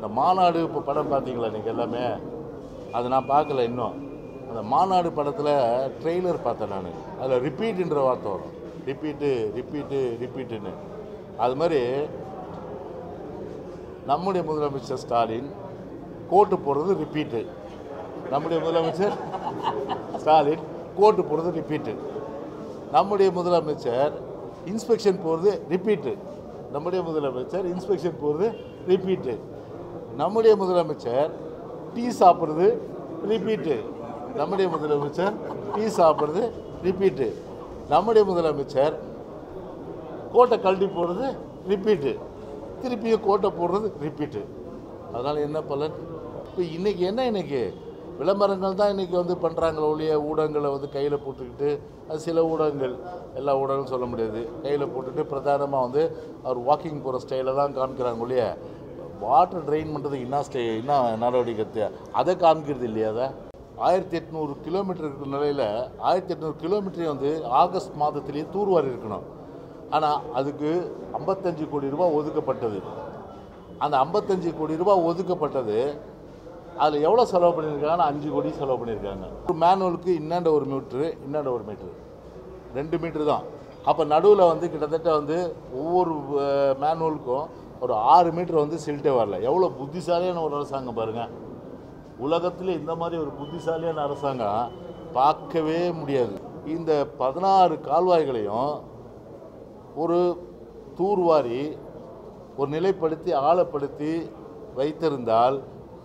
இந்த மாநாடு இப்போ படம் பார்த்தீங்களா நீங்கள் எல்லாமே அது நான் பார்க்கல இன்னும் அந்த மாநாடு படத்தில் ட்ரெய்லர் பார்த்தேன் நான் அதில் ரிப்பீட்டுன்ற வார்த்தை வரும் ரிப்பீட்டு ரிப்பீட்டு ரிப்பீட்டுன்னு அது மாதிரி நம்முடைய முதலமைச்சர் ஸ்டாலின் கோட்டு போடுறது ரிப்பீட்டு நம்முடைய முதலமைச்சர் ஸ்டாலின் கோட்டு போடுறது ரிப்பீட்டு நம்முடைய முதலமைச்சர் இன்ஸ்பெக்ஷன் போகிறது ரிப்பீட்டு நம்முடைய முதலமைச்சர் இன்ஸ்பெக்ஷன் போகிறது ரிப்பீட்டு நம்முடைய முதலமைச்சர் டீ சாப்பிட்றது ரிப்பீட்டு நம்முடைய முதலமைச்சர் டீ சாப்பிட்றது ரிப்பீட்டு நம்முடைய முதலமைச்சர் கோட்டை கழட்டி போடுறது ரிப்பீட்டு திருப்பியும் கோட்டை போடுறது ரிப்பீட்டு அதனால் என்ன பலன் இப்போ இன்றைக்கி என்ன இன்னைக்கு விளம்பரங்கள் தான் இன்றைக்கி வந்து பண்ணுறாங்களே ஒழிய ஊடகங்களை வந்து கையில் போட்டுக்கிட்டு அது சில ஊடகங்கள் எல்லா ஊடகங்களும் சொல்ல முடியாது கையில் போட்டுட்டு பிரதானமாக வந்து அவர் வாக்கிங் போகிற ஸ்டைலை தான் காமிக்கிறாங்க ஒழிய வாட்டர் ட்ரெயின் பண்ணுறதுக்கு என்ன ஸ்டே என்ன நடவடிக்கை தே- அதை காமிக்கிறது இல்லையா அதை ஆயிரத்தி எட்நூறு கிலோமீட்டர் இருக்கிற நிலையில் ஆயிரத்தி எட்நூறு கிலோமீட்டரையும் வந்து ஆகஸ்ட் மாதத்திலேயே தூர்வாரி இருக்கணும் ஆனால் அதுக்கு ஐம்பத்தஞ்சு கோடி ரூபாய் ஒதுக்கப்பட்டது அந்த ஐம்பத்தஞ்சு கோடி ரூபாய் ஒதுக்கப்பட்டது அதில் எவ்வளோ செலவு பண்ணியிருக்காங்கன்னா அஞ்சு கோடி செலவு பண்ணியிருக்காங்க ஒரு மேனுவலுக்கு இன்னாண்ட ஒரு மீட்ரு இன்னாண்ட ஒரு மீட்ரு ரெண்டு மீட்ரு தான் அப்போ நடுவில் வந்து கிட்டத்தட்ட வந்து ஒவ்வொரு மேனுவலுக்கும் ஒரு ஆறு மீட்டர் வந்து சில்ட்டே வரல எவ்வளோ புத்திசாலியான ஒரு அரசாங்கம் பாருங்கள் உலகத்தில் இந்த மாதிரி ஒரு புத்திசாலியான அரசாங்கம் பார்க்கவே முடியாது இந்த பதினாறு கால்வாய்களையும் ஒரு தூர்வாரி ஒரு நிலைப்படுத்தி ஆழப்படுத்தி வைத்திருந்தால்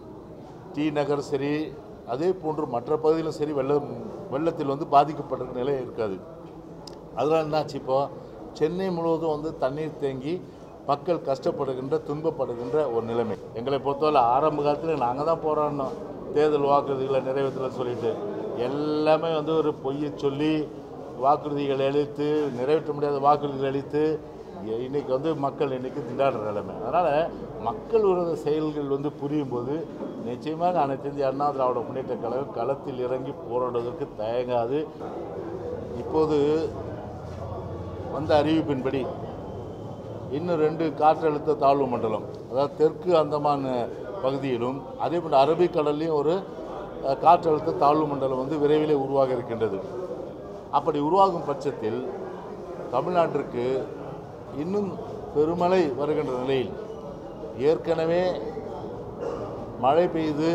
டி நகர் சரி அதே போன்று மற்ற பகுதியிலும் சரி வெள்ளம் வெள்ளத்தில் வந்து பாதிக்கப்பட்ட நிலை இருக்காது அதனால் என்னாச்சு இப்போ சென்னை முழுவதும் வந்து தண்ணீர் தேங்கி மக்கள் கஷ்டப்படுகின்ற துன்பப்படுகின்ற ஒரு நிலைமை எங்களை பொறுத்தவரை ஆரம்ப காலத்தில் நாங்கள் தான் போராடினோம் தேர்தல் வாக்குறுதிகளை நிறைவேற்றலன்னு சொல்லிட்டு எல்லாமே வந்து ஒரு பொய்யை சொல்லி வாக்குறுதிகள் அளித்து நிறைவேற்ற முடியாத வாக்குறுதிகள் அளித்து இ- இன்னைக்கு வந்து மக்கள் இன்னைக்கு திண்டாடுற நிலைமை அதனால் மக்கள் விரோத செயல்கள் வந்து புரியும் போது நிச்சயமாக அனைத்து இந்திய அண்ணா திராவிட முன்னேற்ற கழகம் களத்தில் இறங்கி போராடுவதற்கு தயங்காது இப்போது வந்த அறிவிப்பின்படி இன்னும் ரெண்டு காற்றழுத்த தாழ்வு மண்டலம் அதாவது தெற்கு அந்தமான் பகுதியிலும் அதே போன்று அரபிக்கடல்லையும் ஒரு அஹ், காற்றழுத்த தாழ்வு மண்டலம் வந்து விரைவிலே உருவாக இருக்கின்றது அப்படி உருவாகும் பட்சத்தில் தமிழ்நாட்டிற்கு இன்னும் பெருமழை வருகின்ற நிலையில் ஏற்கனவே மழை பெய்து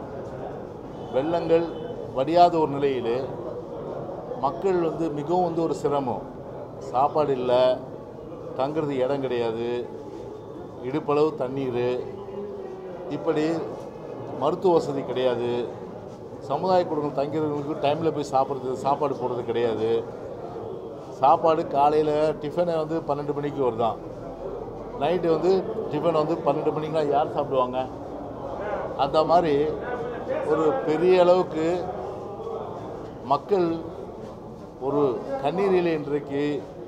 வெள்ளங்கள் வடியாத ஒரு நிலையிலே மக்கள் வந்து மிகவும் வந்து ஒரு சிரமம் சாப்பாடு இல்லை தங்குறது இடம் கிடையாது இடுப்பளவு தண்ணீர் இப்படி மருத்துவ வசதி கிடையாது சமுதாய குடும்பங்கள் தங்கிறவங்களுக்கு டைமில் போய் சாப்பிட்றது சாப்பாடு போடுறது கிடையாது சாப்பாடு காலையில் டிஃபனை வந்து பன்னெண்டு மணிக்கு வருதான் நைட்டு வந்து டிஃபன் வந்து பன்னெண்டு மணிக்கெலாம் யார் சாப்பிடுவாங்க அந்த மாதிரி ஒரு பெரிய அளவுக்கு மக்கள் ஒரு கண்ணீரில் இன்றைக்கு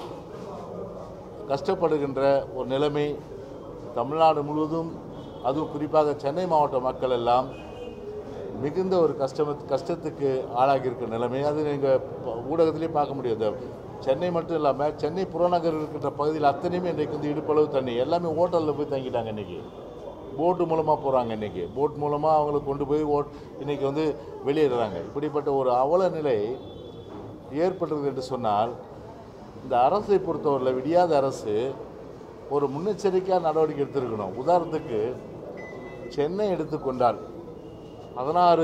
கஷ்டப்படுகின்ற ஒரு நிலைமை தமிழ்நாடு முழுவதும் அதுவும் குறிப்பாக சென்னை மாவட்ட மக்கள் எல்லாம் மிகுந்த ஒரு கஷ்டம் கஷ்டத்துக்கு ஆளாகி இருக்கிற நிலைமை அது நீங்கள் ஊடகத்திலே பார்க்க முடியும் இந்த சென்னை மட்டும் இல்லாமல் சென்னை புறநகர் இருக்கின்ற பகுதியில் அத்தனையுமே இன்றைக்கு வந்து இடுப்பளவு தண்ணி எல்லாமே ஹோட்டலில் போய் தங்கிட்டாங்க இன்றைக்கி போட்டு மூலமாக போகிறாங்க இன்றைக்கி போட் மூலமாக அவங்கள கொண்டு போய் ஓட் இன்றைக்கி வந்து வெளியேறுறாங்க இப்படிப்பட்ட ஒரு அவல நிலை ஏற்பட்டது என்று சொன்னால் இந்த அரசை பொறுத்தவரையில் விடியாத அரசு ஒரு முன்னெச்சரிக்கையாக நடவடிக்கை எடுத்திருக்கணும் உதாரணத்துக்கு சென்னை எடுத்துக்கொண்டால் பதினாறு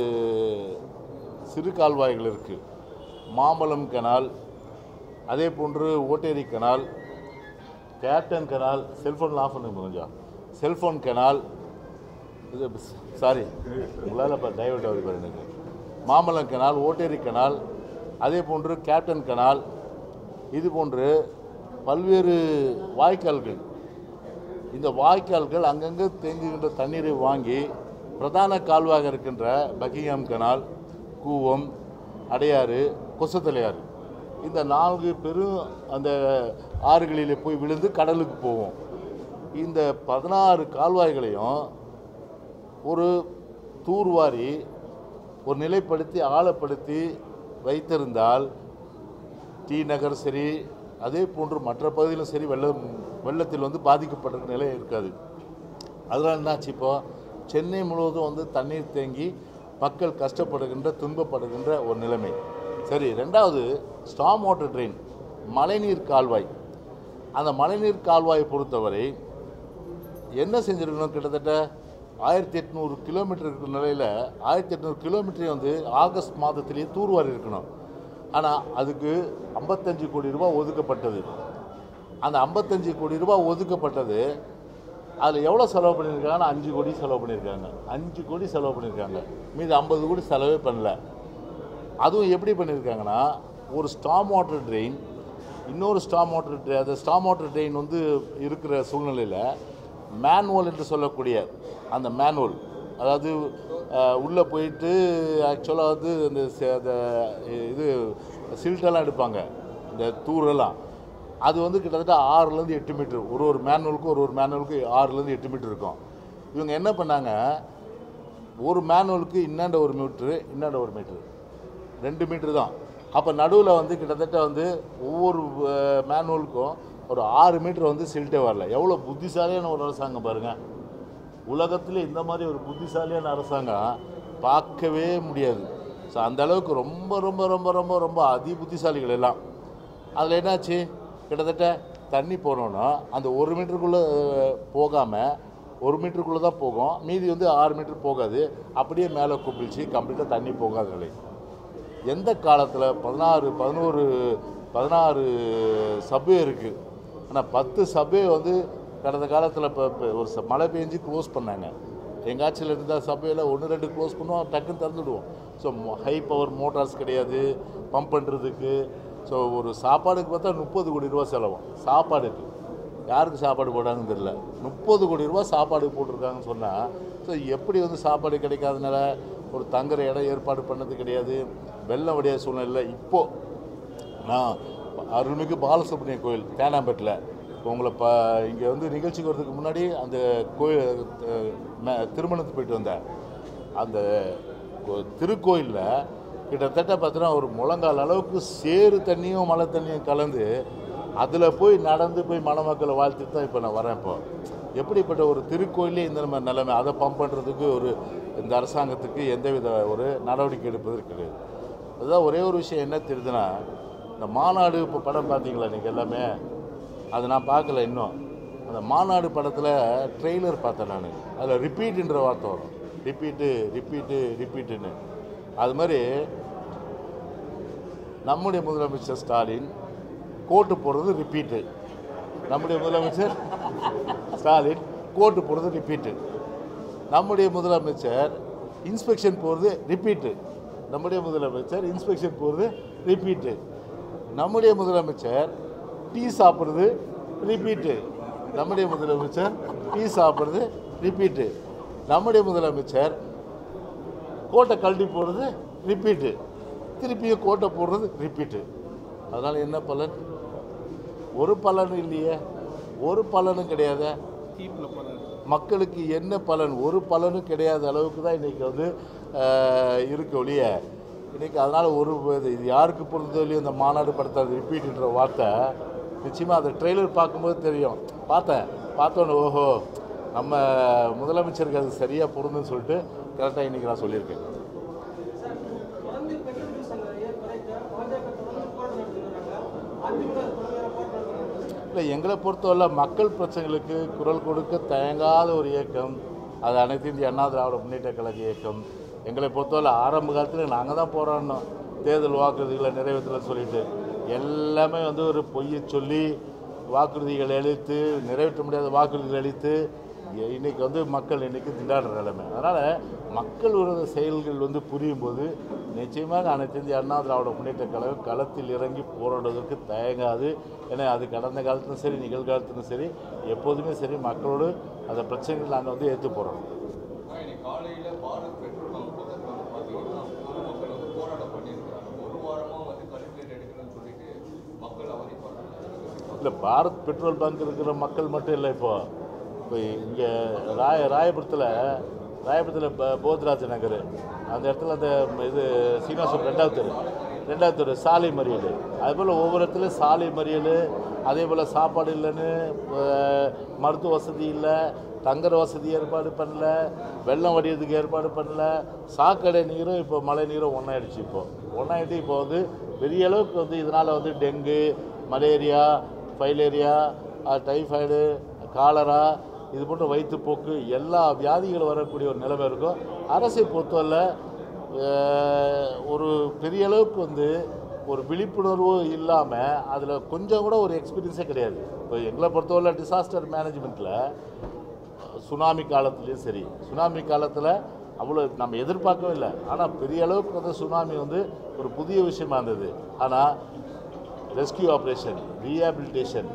சிறு கால்வாய்கள் இருக்குது மாம்பழம் கனால் அதே போன்று ஓட்டேரி கனால் கேப்டன் கனால் செல்ஃபோனில் ஆஃப் பண்ணுங்க கொஞ்சம் செல்ஃபோன் கனால் இது சாரி உங்களால் இப்போ டைவர்ட் ஆகுது பாரு எனக்கு மாம்பழம் கனால் ஓட்டேரி கனால் அதே போன்று கேப்டன் கனால் இது போன்று பல்வேறு வாய்க்கால்கள் இந்த வாய்க்கால்கள் அங்கங்கே தேங்குகின்ற தண்ணீரை வாங்கி பிரதான கால்வாக இருக்கின்ற பக்கிங்ஹாம் கனால் கூவம் அடையாறு கொசத்தலையாறு இந்த நான்கு பெரும் அந்த ஆறுகளிலே போய் விழுந்து கடலுக்கு போவோம் இந்த பதினாறு கால்வாய்களையும் ஒரு தூர்வாரி ஒரு நிலைப்படுத்தி ஆழப்படுத்தி வைத்திருந்தால் டி நகர் சரி அதே போன்று மற்ற பகுதியிலும் சரி வெள்ளம் வெள்ளத்தில் வந்து பாதிக்கப்பட்ட நிலை இருக்காது அதனால் என்னாச்சு இப்போ சென்னை முழுவதும் வந்து தண்ணீர் தேங்கி மக்கள் கஷ்டப்படுகின்ற துன்பப்படுகின்ற ஒரு நிலைமை சரி ரெண்டாவது ஸ்டாம் வாட்டர் ட்ரெயின் மழைநீர் கால்வாய் அந்த மழைநீர் கால்வாயை பொறுத்தவரை என்ன செஞ்சுருக்கணும் கிட்டத்தட்ட ஆயிரத்தி எட்நூறு கிலோமீட்டர் இருக்கிற நிலையில் ஆயிரத்தி எட்நூறு கிலோமீட்டரையும் வந்து ஆகஸ்ட் மாதத்திலேயே தூர்வாரி இருக்கணும் ஆனால் அதுக்கு ஐம்பத்தஞ்சு கோடி ரூபாய் ஒதுக்கப்பட்டது அந்த ஐம்பத்தஞ்சு கோடி ரூபாய் ஒதுக்கப்பட்டது அதில் எவ்வளோ செலவு பண்ணியிருக்காங்கன்னா அஞ்சு கோடி செலவு பண்ணியிருக்காங்க அஞ்சு கோடி செலவு பண்ணியிருக்காங்க மீது ஐம்பது கோடி செலவே பண்ணல அதுவும் எப்படி பண்ணியிருக்காங்கன்னா ஒரு ஸ்டாம் வாட்டர் ட்ரெயின் இன்னொரு ஸ்டாம் வாட்டர் ட்ரெயின் அந்த ஸ்டாம் வாட்டர் ட்ரெயின் வந்து இருக்கிற சூழ்நிலையில் மேனுவல் என்று சொல்லக்கூடிய அந்த மேனுவல் அதாவது உள்ளே போயிட்டு ஆக்சுவலாக வந்து இந்த ச- அந்த இது சில்ட்டெல்லாம் எடுப்பாங்க இந்த தூரெல்லாம் அது வந்து கிட்டத்தட்ட ஆறுலேருந்து எட்டு மீட்டர் ஒரு ஒரு மேனுவலுக்கும் ஒரு ஒரு மேனுவலுக்கு ஆறுலேருந்து எட்டு மீட்டர் இருக்கும் இவங்க என்ன பண்ணாங்க ஒரு மேனுவலுக்கு இன்னாண்ட ஒரு மீட்ரு இன்னாண்ட ஒரு மீட்ரு ரெண்டு மீட்ரு தான் அப்போ நடுவில் வந்து கிட்டத்தட்ட வந்து ஒவ்வொரு மேனுவலுக்கும் ஒரு ஆறு மீட்டர் வந்து சில்ட்டே வரல எவ்வளோ புத்திசாலியான ஒரு அரசாங்கம் பாருங்கள் உலகத்தில் இந்த மாதிரி ஒரு புத்திசாலியான அரசாங்கம் பார்க்கவே முடியாது ஸோ அந்த அளவுக்கு ரொம்ப ரொம்ப ரொம்ப ரொம்ப ரொம்ப அதி புத்திசாலிகள் எல்லாம் அதில் என்னாச்சு கிட்டத்தட்ட தண்ணி போனோன்னா அந்த ஒரு மீட்டருக்குள்ளே போகாமல் ஒரு மீட்டருக்குள்ளே தான் போகும் மீதி வந்து ஆறு மீட்டர் போகாது அப்படியே மேலே குப்பிளிச்சு கம்ப்ளீட்டாக தண்ணி போகாத நிலை எந்த காலத்தில் பதினாறு பதினோரு பதினாறு சப்வே இருக்குது ஆனால் பத்து சப்வே வந்து கடந்த காலத்தில் இப்போ இப்போ ஒரு ச- மழை பெஞ்சு க்ளோஸ் பண்ணாங்க எங்கள் ஆட்சியில் இருந்த சப்வேல ஒன்று ரெண்டு க்ளோஸ் பண்ணுவோம் டக்குன்னு திறந்துடுவோம் ஸோ ஹை பவர் மோட்டார்ஸ் கிடையாது பம்ப் பண்ணுறதுக்கு ஸோ ஒரு சாப்பாடுக்கு பார்த்தா முப்பது கோடி ரூபா செலவும் சாப்பாடுக்கு யாருக்கு சாப்பாடு போட்டாங்கன்னு தெரியல முப்பது கோடி ரூபா சாப்பாடு போட்டிருக்காங்கன்னு சொன்னால் ஸோ எப்படி வந்து சாப்பாடு கிடைக்காதனால ஒரு தங்குற இடம் ஏற்பாடு பண்ணது கிடையாது வெள்ளம் வடிய சூழ்நிலை இப்போது நான் அருள்மிகு பாலசுப்ரமணிய கோயில் தேனாம்பேட்டில் இப்போ உங்களை ப இங்கே வந்து நிகழ்ச்சிக்கு வரதுக்கு முன்னாடி அந்த கோயில் அஹ், ம- திருமணத்துக்கு போயிட்டு வந்தேன் அந்த கோ- திருக்கோயிலில் கிட்டத்தட்ட பார்த்தீங்கன்னா ஒரு முழங்கால் அளவுக்கு சேறு தண்ணியும் மழை தண்ணியும் கலந்து அதில் போய் நடந்து போய் மணமக்களை வாழ்த்துட்டு தான் இப்போ நான் வரேன் இப்போ எப்படிப்பட்ட ஒரு திருக்கோயிலே இந்த நம்ம நிலைமை அதை பம்ப் பண்ணுறதுக்கு ஒரு இந்த அரசாங்கத்துக்கு எந்தவித ஒரு நடவடிக்கை எடுப்பது கிடையாது அதுதான் ஒரே ஒரு விஷயம் என்ன தெரியுதுன்னா இந்த மாநாடு இப்போ படம் பார்த்தீங்களா நீங்கள் எல்லாமே அது நான் பார்க்கல இன்னும் அந்த மாநாடு படத்தில் ட்ரெய்லர் பார்த்தேன் நான் அதில் ரிப்பீட்டுன்ற வார்த்தை வரும் ரிப்பீட்டு ரிப்பீட்டு ரிப்பீட்டுன்னு அது மாதிரி நம்முடைய முதலமைச்சர் ஸ்டாலின் கோட்டு போடுறது ரிப்பீட்டு நம்முடைய முதலமைச்சர் ஸ்டாலின் கோட்டு போடுறது ரிப்பீட்டு நம்முடைய முதலமைச்சர் இன்ஸ்பெக்ஷன் போகிறது ரிப்பீட்டு நம்முடைய முதலமைச்சர் இன்ஸ்பெக்ஷன் போகிறது ரிப்பீட்டு நம்முடைய முதலமைச்சர் டீ சாப்பிட்றது ரிப்பீட்டு நம்முடைய முதலமைச்சர் டீ சாப்பிட்றது ரிப்பீட்டு நம்முடைய முதலமைச்சர் கோட்டை கழட்டி போடுறது ரிப்பீட்டு திருப்பியும் கோட்டை போடுறது ரிப்பீட்டு அதனால் என்ன பலன் ஒரு பலனும் இல்லையே ஒரு பலனும் கிடையாதே மக்களுக்கு என்ன பலன் ஒரு பலனும் கிடையாத அளவுக்கு தான் இன்றைக்கி வந்து ஆஹ், இருக்கு ஒழிய இன்றைக்கி அதனால் ஒரு இது இது யாருக்கு பொறுத்தவரையும் இந்த மாநாடு படத்தை ரிப்பீட்ன்ற வார்த்தை நிச்சயமாக அந்த ட்ரெய்லர் பார்க்கும்போது தெரியும் பார்த்தேன் பார்த்தோன்னே ஓஹோ நம்ம முதலமைச்சருக்கு அது சரியாக பொருந்துன்னு சொல்லிட்டு கரெக்டாக இன்றைக்கி நான் சொல்லியிருக்கேன் தொடர்ந்து பெட்ரோல் டீசல் விலையை குறைக்க பாஜக தொடர்ந்து போராட்டம் நடத்துகிறாங்க அதிமுக தொடர்ந்து போராட்டம் நடத்துகிறாங்க இல்லை எங்களை பொறுத்தவரை மக்கள் பிரச்சனைகளுக்கு குரல் கொடுக்க தயங்காத ஒரு இயக்கம் அது அனைத்து இந்திய அண்ணா திராவிட முன்னேற்ற கழக இயக்கம் எங்களை பொறுத்தவரை ஆரம்ப காலத்தில் நாங்கள் தான் போராடினோம் தேர்தல் வாக்குறுதிகளை நிறைவேற்றல சொல்லிட்டு எல்லாமே வந்து ஒரு பொய்யை சொல்லி வாக்குறுதிகள் அளித்து நிறைவேற்ற முடியாத வாக்குறுதிகள் அளித்து இ- இன்னைக்கு வந்து மக்கள் இன்னைக்கு திண்டாடுற நிலைமை அதனால் மக்கள் விரோத செயல்கள் வந்து புரியும் போது நிச்சயமாக அனைத்து இந்திய அண்ணா திராவிட முன்னேற்ற கழகம் களத்தில் இறங்கி போராடுவதற்கு தயங்காது ஏன்னா அது கடந்த காலத்திலும் சரி நிகழ்காலத்திலும் சரி எப்போதுமே சரி மக்களோடு அந்த பிரச்சனைகள் நாங்கள் வந்து ஏற்று போகிறோம் இன்னைக்கு காலையில பாரத் பெட்ரோல் பங்க் பக்கத்துல வந்து பாத்தீங்கன்னா பொதுமக்கள் வந்து போராட்டம் பண்ணியிருக்கிறாங்க ஒரு வாரமா வந்து கலெக்டரேட் எடுக்கணும்னு சொல்லிட்டு மக்கள் அவதிப்படுறாங்க இல்லை பாரத் பெட்ரோல் பங்க் இருக்கிற மக்கள் மட்டும் இல்லை இப்போ இப்போ இங்கே ராய ராயபுரத்தில் ராயபுரத்தில் ப- போத்ராஜ் நகர் அந்த இடத்துல அந்த இது சீனிவாசம் ரெண்டாவது தெரு ரெண்டாவது ஒரு சாலை மறியல் அதுபோல் ஒவ்வொரு இடத்துலையும் சாலை மறியல் அதே போல் சாப்பாடு இல்லைன்னு அஹ், மருத்துவ வசதி இல்லை தங்குற வசதி ஏற்பாடு பண்ணல வெள்ளம் வடியறதுக்கு ஏற்பாடு பண்ணல சாக்கடை நீரும் இப்போ மழை நீரும் ஒன்றாயிடுச்சு இப்போ ஒன்றாயிட்டு இப்போ வந்து பெரிய அளவுக்கு வந்து இதனால் வந்து dengue malaria filaria typhoid cholera இது போன்ற வயிற்றுப்போக்கு எல்லா வியாதிகள் வரக்கூடிய ஒரு நிலைமை இருக்கும் அரசை பொறுத்தவரை அஹ், ஒரு பெரிய அளவுக்கு வந்து ஒரு விழிப்புணர்வு இல்லாமல் அதில் கொஞ்சம் கூட ஒரு எக்ஸ்பீரியன்ஸே கிடையாது இப்போ எங்களை பொறுத்தவரை டிசாஸ்டர் மேனேஜ்மெண்ட்டில் சுனாமி காலத்துலேயும் சரி சுனாமி காலத்தில் அவ்வளோ நம்ம எதிர்பார்க்கவே இல்லை ஆனால் பெரிய அளவுக்கு வந்து சுனாமி வந்து ஒரு புதிய விஷயமா இருந்தது ஆனால் ரெஸ்கியூ ஆப்ரேஷன் ரீஹாபிலிட்டேஷன்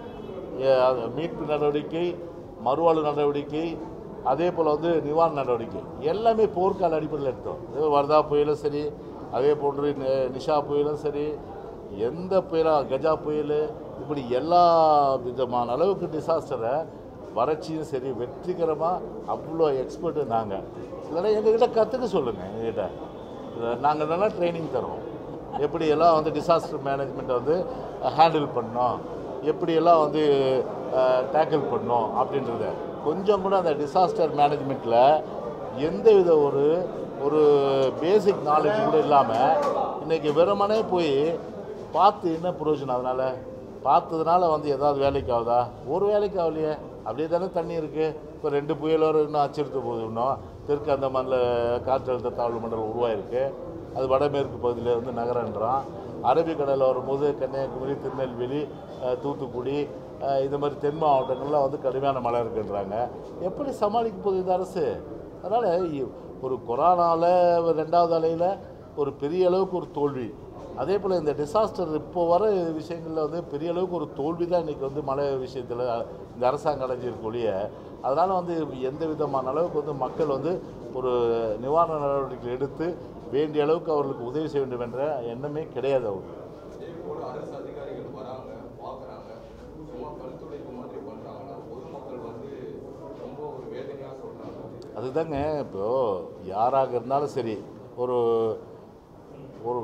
மீட்பு நடவடிக்கை மறுவாழ்வு நடவடிக்கை அதே போல் வந்து நிவாரண நடவடிக்கை எல்லாமே போர்க்கால அடிப்படையில் எடுத்தோம் இதே வர்தா புயலும் சரி அதே போன்று நி- நிஷா புயலும் சரி எந்த புயலா கஜா புயல் இப்படி எல்லா விதமான அளவுக்கு டிசாஸ்டரை வறட்சியும் சரி வெற்றிகரமாக அவ்வளோ எக்ஸ்பர்ட்டு நாங்கள் இல்லைன்னா எங்ககிட்ட கற்றுக்க சொல்லுங்கள் எங்ககிட்ட நாங்கள் நல்லா ட்ரைனிங் தரோம் எப்படியெல்லாம் வந்து டிசாஸ்டர் மேனேஜ்மெண்ட்டை வந்து ஹேண்டில் பண்ணோம் எப்படியெல்லாம் வந்து டேக்கிள் பண்ணோம் அப்படின்றத கொஞ்சம் கூட அந்த டிசாஸ்டர் மேனேஜ்மெண்ட்டில் எந்தவித ஒரு ஒரு பேசிக் நாலேஜ் கூட இல்லாமல் இன்றைக்கி வெறுமனே போய் பார்த்து என்ன பிரயோஜனம் அதனால் பார்த்ததுனால வந்து ஏதாவது வேலைக்கு ஆகுதா ஒரு வேலைக்கு ஆகலையே அப்படியே தானே தண்ணி இருக்குது இப்போ ரெண்டு புயலோர் இன்னும் அச்சுறுத்த போகுது இன்னும் தெற்கு அந்தமானில் காற்றழுத்த தாழ்வு மண்டலம் உருவாயிருக்கு அது வடமேற்கு பகுதியில் வந்து நகரன்றான் அரபிக்கடலில் வரும்போது கன்னியாகுமரி திருநெல்வேலி அஹ், தூத்துக்குடி அஹ், இந்த மாதிரி தென் மாவட்டங்கள்லாம் வந்து கடுமையான மழை இருக்குன்றாங்க எப்படி சமாளிக்க போகுது இந்த அரசு அதனால் ஒரு கொரோனாவில் ரெண்டாவது அலையில் ஒரு பெரிய அளவுக்கு ஒரு தோல்வி அதே போல் இந்த டிசாஸ்டர் இப்போ வர விஷயங்களில் வந்து பெரிய அளவுக்கு ஒரு தோல்வி தான் இன்றைக்கி வந்து மழை விஷயத்தில் இந்த அரசாங்கம் அடைஞ்சிருக்கு ஒழிய அதனால் வந்து எந்த விதமான அளவுக்கு வந்து மக்கள் வந்து ஒரு நிவாரண நடவடிக்கை எடுத்து வேண்டிய அளவுக்கு அவர்களுக்கு உதவி செய்ய வேண்டும் என்ற எண்ணமே கிடையாது அவருக்கு இதே போல அரசு அதிகாரிகள் வராங்க பார்க்குறாங்க சும்மா கழுத்துடைப்பு மாதிரி பண்ணுறாங்கன்னா பொதுமக்கள் வந்து ரொம்ப ஒரு வேதனையாக சொல்கிறாங்க அதுதாங்க இப்போது யாராக இருந்தாலும் சரி ஒரு ஒரு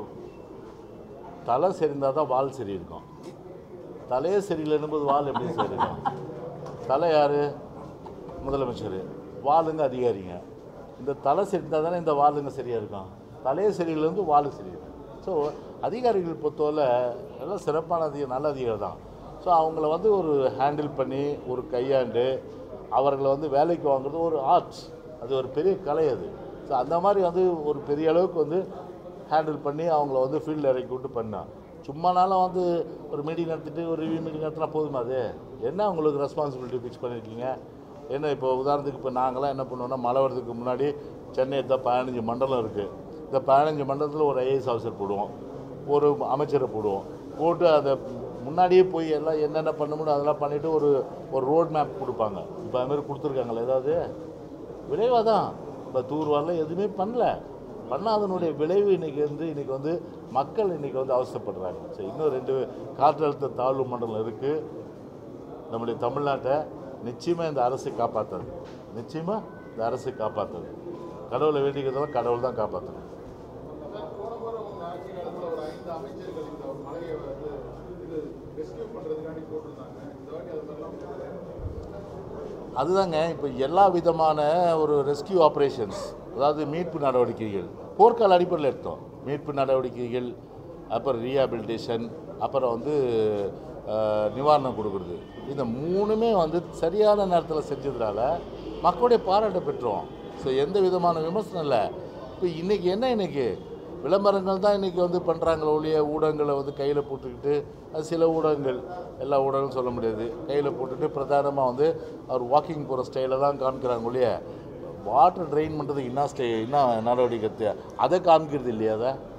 தலை சரிந்தால் தான் வால் சரி இருக்கும் தலையே சரியில்லைன்னும் போது வால் எப்படி சரி இருக்கும் தலை யார் முதலமைச்சர் வாளுங்க அதிகாரிங்க இந்த தலை சரிந்தால் தானே இந்த வாளுங்க சரியாக இருக்கும் தலையே சரியில்லைருந்து வாலு சரியில்லை ஸோ அதிகாரிகள் பொறுத்தவரை எல்லாம் சிறப்பான அதிக நல்ல அதிகாரி தான் ஸோ அவங்கள வந்து ஒரு ஹேண்டில் பண்ணி ஒரு கையாண்டு அவர்களை வந்து வேலைக்கு வாங்குறது ஒரு ஆர்ட் அது ஒரு பெரிய கலை அது ஸோ அந்த மாதிரி வந்து ஒரு பெரிய அளவுக்கு வந்து ஹேண்டில் பண்ணி அவங்கள வந்து ஃபீல்டில் இறக்கி விட்டு பண்ணான் சும்மானாலும் வந்து ஒரு மீட்டிங் நடத்திட்டு ஒரு ரிவ்யூ மீட்டிங் நடத்தினா போதுமா அது என்ன உங்களுக்கு ரெஸ்பான்சிபிலிட்டி ஃபிக்ஸ் பண்ணியிருக்கீங்க என்ன இப்போ உதாரணத்துக்கு இப்போ நாங்களாம் என்ன பண்ணுவோம்னா மழை வரதுக்கு முன்னாடி சென்னை தான் பதினஞ்சு மண்டலம் இருக்குது இந்த பதினஞ்சு மண்டலத்தில் ஒரு ஐஏஎஸ் ஆஃபீஸர் போடுவோம் ஒரு அமைச்சரை போடுவோம் போட்டு அதை முன்னாடியே போய் எல்லாம் என்னென்ன பண்ண முடியும் அதெல்லாம் பண்ணிவிட்டு ஒரு ஒரு ரோட் மேப் கொடுப்பாங்க இப்போ அதுமாதிரி கொடுத்துருக்காங்களே ஏதாவது விளைவாக தான் இப்போ தூர்வாரில் எதுவுமே பண்ணல பண்ணாதனுடைய விளைவு இன்றைக்கி வந்து இன்றைக்கி வந்து மக்கள் இன்றைக்கி வந்து அவசரப்படுறாங்க சரி இன்னும் ரெண்டு காற்றழுத்த தாழ்வு மண்டலம் இருக்குது நம்முடைய தமிழ்நாட்டை நிச்சயமாக இந்த அரசு காப்பாற்றாது நிச்சயமாக இந்த அரசு காப்பாற்றாது கடவுளை வேண்டிக்கிறதெல்லாம் கடவுள் தான் காப்பாற்றணும் போன முறை உங்க ஆட்சி காலத்துல ஒரு ஐந்து அமைச்சர்கள் இந்த மலையை வந்து இது ரெஸ்கியூ பண்றதுக்காண்டி போட்டிருந்தாங்க இந்த வாட்டி அது மாதிரிலாம் போடல. அதுதாங்க இப்போ எல்லா விதமான ஒரு ரெஸ்கியூ ஆப்ரேஷன்ஸ் அதாவது மீட்பு நடவடிக்கைகள் போர்க்கால அடிப்படையில் எடுத்தோம் மீட்பு நடவடிக்கைகள் அப்புறம் ரீஹாபிலிட்டேஷன் அப்புறம் வந்து அஹ், நிவாரணம் கொடுக்குறது இந்த மூணுமே வந்து சரியான நேரத்தில் செஞ்சதுனால மக்களுடைய பாராட்டை பெற்றோம் ஸோ எந்த விதமான விமர்சனம் இல்லை இப்போ இன்றைக்கி என்ன இன்றைக்கி விளம்பரங்கள் தான் இன்றைக்கி வந்து பண்ணுறாங்களே ஒழிய ஊடகங்களை வந்து கையில் போட்டுக்கிட்டு அது சில ஊடகங்கள் எல்லா ஊடகங்களும் சொல்ல முடியாது கையில் போட்டுட்டு பிரதானமாக வந்து அவர் வாக்கிங் போகிற ஸ்டைலில் தான் காமிக்கிறாங்க ஒழிய வாட்டர் ட்ரெயின் பண்ணுறதுக்கு என்ன ஸ்டே என்ன நடவடிக்கை அதை காமிக்கிறது இல்லையா அதை